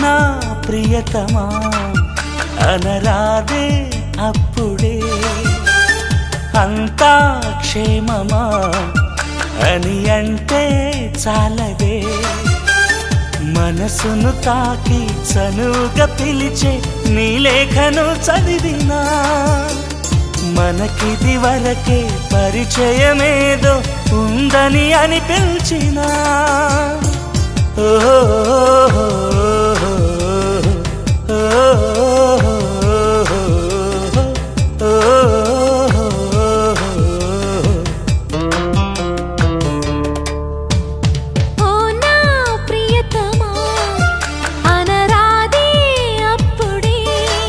నా ప్రియతమా అనరాదే అప్పుడే అంతా క్షేమమా అని అంటే చాలదే మనసును తాకి చనువుగా పిలిచే నీ లేఖను చదివినా మనకిది వరకే పరిచయమేదో ఉందని అనిపించినా ఓ నా ప్రియతమా అనరాదే అప్పుడే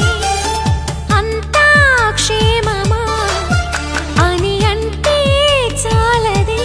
అంతా క్షేమమా అని అంటే చాలదే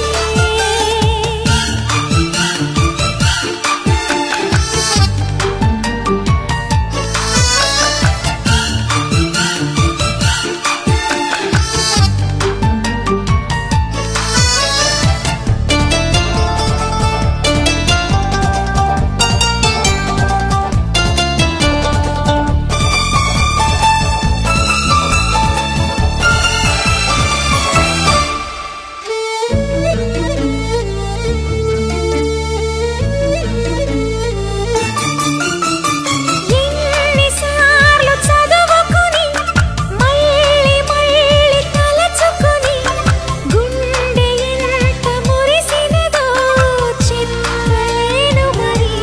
ఎన్నిసార్లు చదువుకుని మళ్ళీ మళ్ళీ తలచుకుని గుండె ఎంత మురిసినదో చెప్పలేను మరి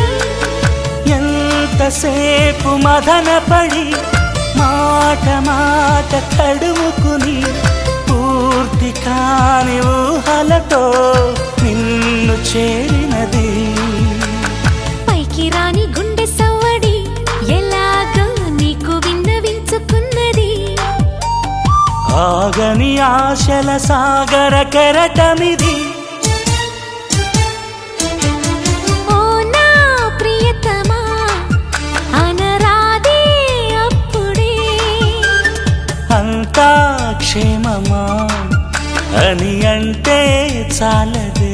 ఎంతసేపు మదనపడి మాట మాట తడుముకుని పూర్తి కాని ఊహలతో నిన్ను చేరినది పైకి రాని గుండె సవ్వడి ఎలాగో నీకు విన్నవించుకున్నది ఆగని ఆశల సాగర కెరటమిది ఓ నా ప్రియతమా అనరాదే అప్పుడే అంతా క్షేమమా అని అంటే చాలదే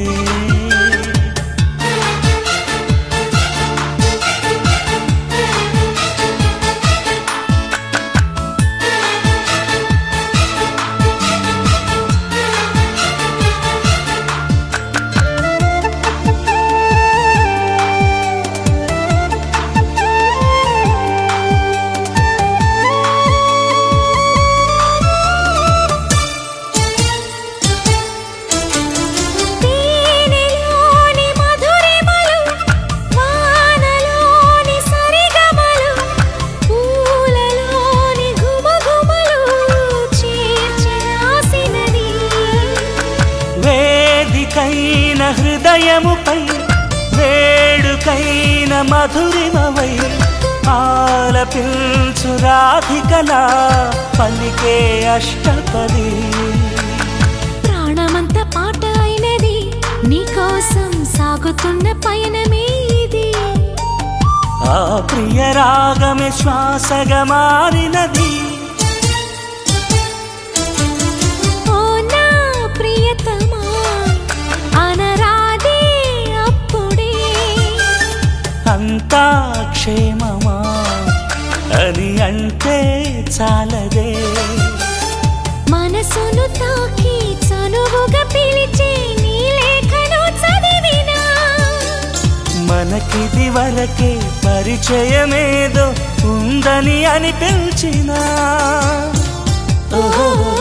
తేనెలోని మధురిమలు వానలోని సరిగమలు పూలలోని గుమగుమలు చేర్చి రాసినది వేదికైన హృదయముపై వేడుకైన మధురిమవై ఆలపించు రాధికలా పలికే అష్టపది ప్రాణమంత పాట అయినది నీకోసం సాగుతున్న పయనమే ఇది ఆ ప్రియ రాగమే శ్వాసగా మారినది ఓ నా ప్రియతమా అనరాదే అప్పుడే అంతా క్షేమమా అని అంటే చాలదే మనసును తాకి చనువుగా పిలిచే నీ లేఖను చదివినా మనకిది వరకే పరిచయమేదో ఉందని అనిపించినా ఓహో